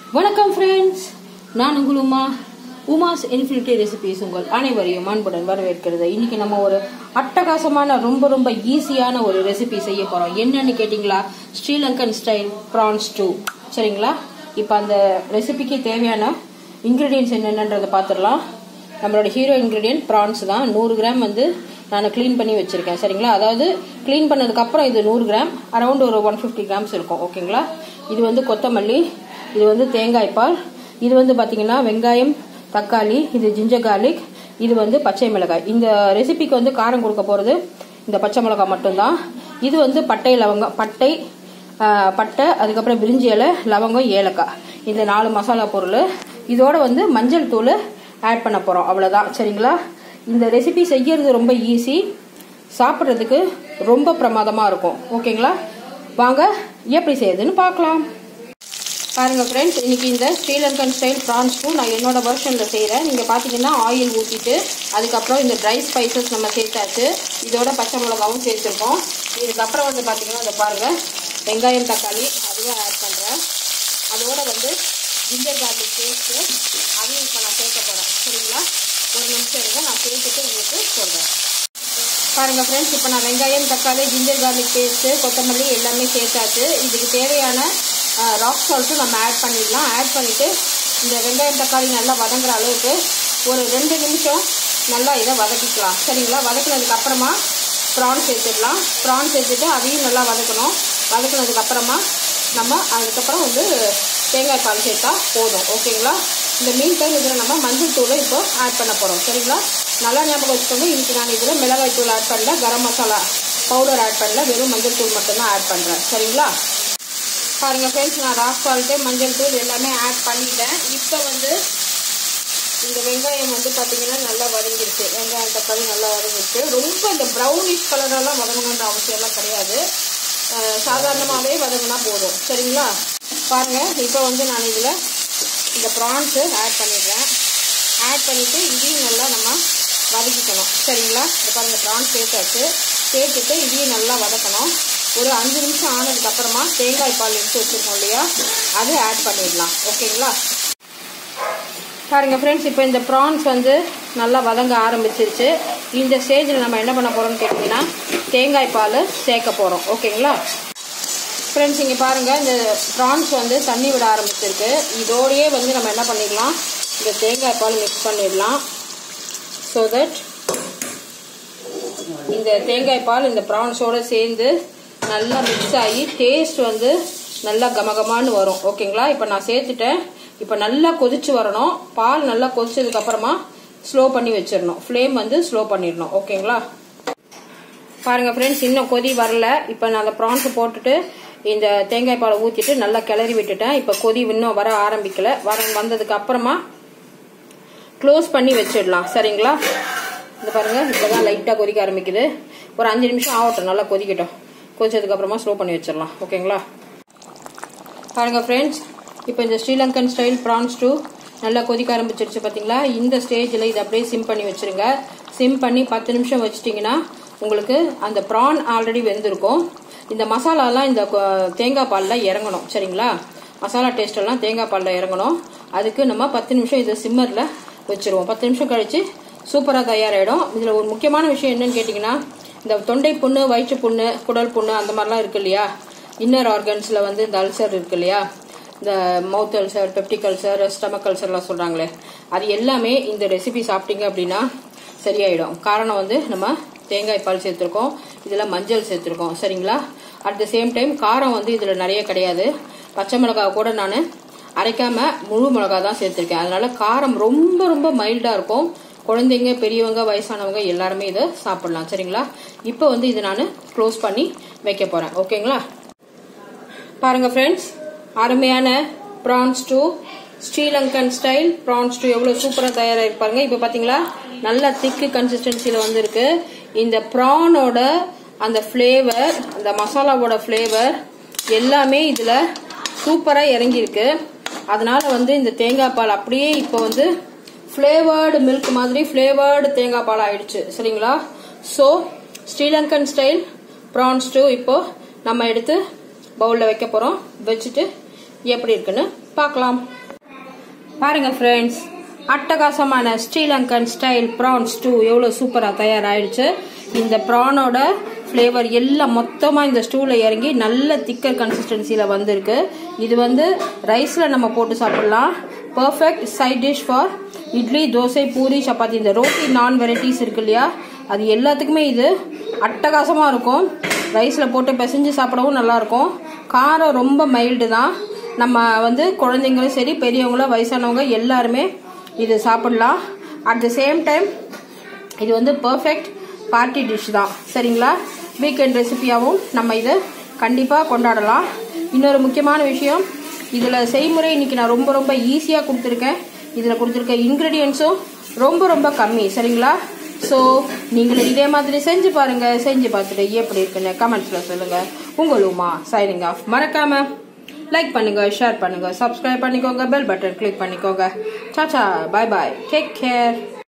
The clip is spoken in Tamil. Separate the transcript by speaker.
Speaker 1: வணக்கம் ஃப்ரெண்ட்ஸ் நான் உங்கள் உமா உமாஸ் இன்ஃபினிட்டி ரெசிபிஸ் உங்கள் அனைவரையும் அன்புடன் வரவேற்கிறது இன்னைக்கு நம்ம ஒரு அட்டகாசமான ரொம்ப ரொம்ப ஈஸியான ஒரு ரெசிபி செய்ய போறோம் என்னன்னு கேட்டிங்களா ஸ்ரீலங்கன் ஸ்டைல் ப்ரான்ஸ் டூ சரிங்களா இப்போ அந்த ரெசிபிக்கு தேவையான இன்க்ரீடியன்ஸ் என்னென்னன்றதை பார்த்துடலாம் நம்மளோட ஹீரோ இன்க்ரீடியன்ட் ப்ரான்ஸ் தான் நூறு கிராம் வந்து நான் க்ளீன் பண்ணி வச்சிருக்கேன் சரிங்களா அதாவது க்ளீன் பண்ணதுக்கப்புறம் இது நூறு கிராம் அரௌண்ட் ஒரு ஒன் ஃபிஃப்டி கிராம்ஸ் இருக்கும் ஓகேங்களா இது வந்து கொத்தமல்லி இது வந்து தேங்காய் பால் இது வந்து பார்த்தீங்கன்னா வெங்காயம் தக்காளி இது ஜிஞ்சர் கார்லிக் இது வந்து பச்சை மிளகாய் இந்த ரெசிபிக்கு வந்து காரம் கொடுக்க போகிறது இந்த பச்சை மிளகாய் மட்டும்தான் இது வந்து பட்டை லவங்கம் பட்டை ஆஹ், பட்டை அதுக்கப்புறம் பிரிஞ்சி இலை லவங்கம் ஏலக்காய் இந்த நாலு மசாலா பொருள் இதோட வந்து மஞ்சள் தூள் ஆட் பண்ண போகிறோம் அவ்வளோதான் சரிங்களா இந்த ரெசிபி செய்யறது ரொம்ப ஈஸி சாப்பிட்றதுக்கு ரொம்ப பிரமாதமாக இருக்கும் ஓகேங்களா வாங்க எப்படி செய்யுதுன்னு பார்க்கலாம் பாருங்க ஃப்ரெண்ட்ஸ் இன்னைக்கு இந்த ஸ்ரீலங்கன் ஸ்டைல் ப்ரான்ஸ்க்கும் நான் என்னோட வெர்ஷனில் செய்கிறேன் நீங்கள் பார்த்தீங்கன்னா ஆயில் ஊற்றிட்டு அதுக்கப்புறம் இந்த ட்ரை ஸ்பைசஸ் நம்ம சேர்த்தாச்சு இதோட பச்சை மிளகாவும் சேர்த்துருக்கோம் இதுக்கப்புறம் வந்து பார்த்தீங்கன்னா அதை பாருங்கள் வெங்காயம் தக்காளி அதுவும் ஆட் பண்ணுறேன் அதோட வந்து ஜிஞ்சர் கார்லிக் பேஸ்ட்டு அதையும் இப்போ நான் சேர்க்க போகிறேன் சரிங்களா ஒரு நிமிஷம் இருங்க நான் சேர்த்துட்டு உங்களுக்கு சொல்கிறேன் பாருங்க ஃப்ரெண்ட்ஸ் இப்போ நான் வெங்காயம் தக்காளி ஜிஞ்சர் கார்லிக் பேஸ்ட்டு கொத்தமல்லி எல்லாமே சேர்த்தாச்சு இதுக்கு தேவையான ராக் சால்ட்டும் நம்ம ஆட் பண்ணிடலாம் ஆட் பண்ணிவிட்டு இந்த வெங்காயம் தக்காளி நல்லா வதங்குற அளவுக்கு ஒரு ரெண்டு நிமிஷம் நல்லா இதை வதக்கிக்கலாம் சரிங்களா வதக்குனதுக்கு அப்புறமா ப்ரான் சேர்த்துடலாம் ப்ரான் சேர்த்துட்டு அதையும் நல்லா வதக்கணும் வதக்குனதுக்கு அப்புறமா நம்ம அதுக்கப்புறம் வந்து தேங்காய் பால் சேர்த்தா போதும் ஓகேங்களா இந்த மீன் டைம் இதில் நம்ம மஞ்சள் தூளை இப்போ ஆட் பண்ண போகிறோம் சரிங்களா நல்லா ஞாபகம் வச்சுக்கோங்க இன்னைக்கு நான் இதில் மிளகாய் தூள் ஆட் பண்ணல கரம் மசாலா பவுடர் ஆட் பண்ணல வெறும் மஞ்சள் தூள் மட்டும்தான் ஆட் பண்ணுறேன் சரிங்களா பாருங்கள் ஃப்ரெண்ட்ஸ் நான் ராக் சால்ட்டு மஞ்சள் தூள் எல்லாமே ஆட் பண்ணிட்டேன் இப்போ வந்து இந்த வெங்காயம் வந்து பார்த்தீங்கன்னா நல்லா வதங்கிருச்சு வெங்காயம் தக்காளி நல்லா வதங்கிருச்சு ரொம்ப இந்த ப்ரௌனிஷ் கலரெல்லாம் வதங்கணுன்ற அவசியம்லாம் கிடையாது சாதாரணமாகவே வதங்கினா போதும் சரிங்களா பாருங்கள் இப்போ வந்து நான் இதில் இந்த ப்ரான்ஸு ஆட் பண்ணிடுறேன் ஆட் பண்ணிவிட்டு இதையும் நல்லா நம்ம வதக்கிக்கணும் சரிங்களா இப்போ பாருங்கள் ப்ரான்ஸ் சேர்த்தாச்சு சேர்த்துட்டு இதையும் நல்லா வதக்கணும் ஒரு அஞ்சு நிமிஷம் ஆனதுக்கப்புறமா தேங்காய் பால் எடுத்து வச்சுருக்கோம் இல்லையா அது ஆட் பண்ணிடலாம் ஓகேங்களா பாருங்கள் ஃப்ரெண்ட்ஸ் இப்போ இந்த ப்ரான்ஸ் வந்து நல்லா வதங்க ஆரம்பிச்சிருச்சு இந்த ஸ்டேஜில் நம்ம என்ன பண்ண போகிறோம்னு கேட்டிங்கன்னா தேங்காய் பால் சேர்க்க போகிறோம் ஓகேங்களா ஃப்ரெண்ட்ஸ் இங்கே பாருங்கள் இந்த ப்ரான்ஸ் வந்து தண்ணி விட ஆரம்பிச்சிருக்கு இதோடையே வந்து நம்ம என்ன பண்ணிடலாம் இந்த தேங்காய் பால் மிக்ஸ் பண்ணிடலாம் ஸோ தட் இந்த தேங்காய் பால் இந்த ப்ரான்ஸோடு சேர்ந்து நல்லா மிக்ஸ் ஆகி டேஸ்ட் வந்து நல்லா கமகமான்னு வரும் ஓகேங்களா இப்போ நான் சேர்த்துட்டேன் இப்போ நல்லா கொதிச்சு வரணும் பால் நல்லா கொதிச்சதுக்கு அப்புறமா ஸ்லோ பண்ணி வச்சிடணும் ஃப்ளேம் வந்து ஸ்லோ பண்ணிடணும் ஓகேங்களா பாருங்க ஃப்ரெண்ட்ஸ் இன்னும் கொதி வரல இப்போ நான் அந்த ப்ரான்ஸ் போட்டுட்டு இந்த தேங்காய் பாலை ஊற்றிட்டு நல்லா கிளறி விட்டுட்டேன் இப்போ கொதி இன்னும் வர ஆரம்பிக்கல வர வந்ததுக்கு அப்புறமா க்ளோஸ் பண்ணி வச்சிடலாம் சரிங்களா இந்த பாருங்க இப்போதான் லைட்டாக கொதிக்க ஆரம்பிக்குது ஒரு அஞ்சு நிமிஷம் ஆகட்டும் நல்லா கொதிக்கட்டும் கொதிச்சதுக்கு அப்புறமா ஸ்லோ பண்ணி வச்சிடலாம் ஓகேங்களா பாருங்க ஃப்ரெண்ட்ஸ் இப்போ இந்த ஸ்ரீலங்கன் ஸ்டைல் ப்ரான்ஸ் டூ நல்லா கொதிக்க ஆரம்பிச்சிருச்சு பார்த்தீங்களா இந்த ஸ்டேஜில் இதை அப்படியே சிம் பண்ணி வச்சிருங்க சிம் பண்ணி பத்து நிமிஷம் வச்சிட்டிங்கன்னா உங்களுக்கு அந்த ப்ரான் ஆல்ரெடி வெந்திருக்கும் இந்த மசாலாலாம் இந்த கொ- தேங்காய் பாலில் இறங்கணும் சரிங்களா மசாலா டேஸ்ட் எல்லாம் தேங்காய் பாலில் இறங்கணும் அதுக்கு நம்ம பத்து நிமிஷம் இதை சிம்மரில் வச்சிருவோம் பத்து நிமிஷம் கழிச்சு சூப்பராக தயாராகிடும் இதில் ஒரு முக்கியமான விஷயம் என்னன்னு கேட்டிங்கன்னா இந்த தொண்டை புண்ணு வயிற்று புண்ணு குடல் புண்ணு அந்த மாதிரிலாம் இருக்கு இல்லையா இன்னர் ஆர்கன்ஸில் வந்து இந்த அல்சர் இருக்கு இல்லையா இந்த mouth ulcer peptic ulcer stomach அல்சர்லாம் சொல்கிறாங்களே அது எல்லாமே இந்த ரெசிபி சாப்பிட்டீங்க அப்படின்னா சரியாயிடும் காரணம் வந்து நம்ம தேங்காய் பால் சேர்த்துருக்கோம் இதில் மஞ்சள் சேர்த்துருக்கோம் சரிங்களா அட் த சேம் டைம் காரம் வந்து இதில் நிறைய கிடையாது பச்சை மிளகாய் கூட நான் அரைக்காம முழு மிளகா தான் சேர்த்துருக்கேன் அதனால காரம் ரொம்ப ரொம்ப மைல்டாக இருக்கும் குழந்தைங்க பெரியவங்க வயசானவங்க எல்லாருமே இதை சாப்பிடலாம் சரிங்களா இப்போ வந்து இதை நான் க்ளோஸ் பண்ணி வைக்க போகிறேன் ஓகேங்களா பாருங்க ஃப்ரெண்ட்ஸ் அருமையான prawns stew Sri Lankan style prawns stew எவ்வளோ சூப்பராக தயாராகிருப்பாருங்க இப்போ பார்த்தீங்களா நல்ல திக்கு கன்சிஸ்டன்சியில் வந்திருக்கு இந்த ப்ரானோட அந்த ஃப்ளேவர் அந்த மசாலாவோட ஃப்ளேவர் எல்லாமே இதில் சூப்பராக இறங்கியிருக்கு அதனால வந்து இந்த தேங்காய் பால் அப்படியே இப்போ வந்து ஃப்ளேவர்டு மில்க் மாதிரி ஃப்ளேவர்டு தேங்காய் பால் ஆயிடுச்சு சரிங்களா so Sri Lankan style prawns stew இப்போ நம்ம எடுத்து பவுலில் வைக்க போகிறோம் வச்சுட்டு எப்படி இருக்குன்னு பார்க்கலாம் பாருங்க ஃப்ரெண்ட்ஸ் அட்டகாசமான ஸ்ரீலங்கன் ஸ்டைல் ப்ரான் ஸ்டூ எவ்வளோ சூப்பராக தயாராகிடுச்சு இந்த ப்ரானோட ஃப்ளேவர் எல்லாம் மொத்தமாக இந்த ஸ்டூவில் இறங்கி நல்ல திக்கர் கன்சிஸ்டன்சியில் வந்திருக்கு இது வந்து ரைஸில் நம்ம போட்டு சாப்பிடலாம் perfect side dish for idli dosa puri chapati இந்த ரோட்டி நான் வெரைட்டிஸ் இருக்கு இல்லையா அது எல்லாத்துக்குமே இது அட்டகாசமாக இருக்கும் ரைஸில் போட்டு பிசைஞ்சு சாப்பிடவும் நல்லாயிருக்கும் காரம் ரொம்ப மைல்டு தான் நம்ம வந்து குழந்தைங்களும் சரி பெரியவங்களும் வயசானவங்க எல்லாருமே இது சாப்பிடலாம் அட் த சேம் டைம் இது வந்து பர்ஃபெக்ட் பார்ட்டி டிஷ் தான் சரிங்களா வீக்கெண்ட் ரெசிபியாகவும் நம்ம இதை கண்டிப்பாக கொண்டாடலாம் இன்னொரு முக்கியமான விஷயம் இதில் செய்முறை இன்னைக்கு நான் ரொம்ப ரொம்ப ஈஸியாக கொடுத்துருக்கேன் இதில் கொடுத்துருக்க இன்க்ரீடியன்ஸும் ரொம்ப ரொம்ப கம்மி சரிங்களா ஸோ நீங்கள் இதே மாதிரி செஞ்சு பாருங்க செஞ்சு பார்த்துட்டு எப்படி இருக்குன்னு கமெண்ட்ஸில் சொல்லுங்க உங்கள் உமா சைனிங் ஆஃப் மறக்காம லைக் பண்ணுங்க ஷேர் பண்ணுங்க சப்ஸ்கிரைப் பண்ணிக்கோங்க பெல் பட்டன் கிளிக் பண்ணிக்கோங்க சாச்சா பாய் பாய் டேக் கேர்